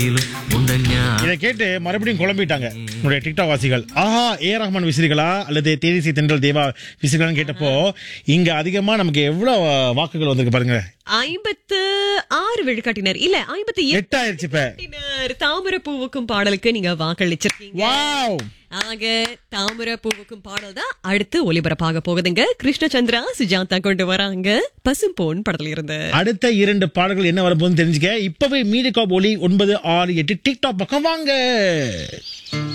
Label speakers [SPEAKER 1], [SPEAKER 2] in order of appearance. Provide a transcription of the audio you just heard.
[SPEAKER 1] இதை கேட்டு மறுபடியும் குழம்பிட்டாங்க என்னுடைய டிக்டாக் வாசிகள் ஆஹா ஏ ரஹ்மான் விசிறிகளா அல்லது தேனிசி தென்றல் தேவா விசிறிகளான்னு கேட்டப்போ இங்க அதிகமா நமக்கு எவ்வளவு வாக்குகள் வந்திருக்கு பாருங்க
[SPEAKER 2] ஐம்பத்து ஆறு விழுக்காட்டினர் இல்ல ஐம்பத்தி
[SPEAKER 1] எட்டு ஆயிடுச்சு இப்ப
[SPEAKER 2] எட்டினர் தாமரை பூவுக்கும் பாடலுக்கு நீங்க வாக்களிச்சிருக்கீங்க
[SPEAKER 1] வாவ்
[SPEAKER 2] ஆக தாமரை பூவுக்கும் பாடல் தான் அடுத்து ஒலிபரப்பாக போகுதுங்க கிருஷ்ணச்சந்திரா சுஜாதா கொண்டு வராங்க பசும்பொன் படத்துல இருந்து
[SPEAKER 1] அடுத்த இரண்டு பாடல்கள் என்ன வரப்போகுதுன்னு தெரிஞ்சுக்க இப்பவே மீடியா ஒலி ஒன்பது ஆறு எட்டு டிக்டாக் பக்கம் வாங்க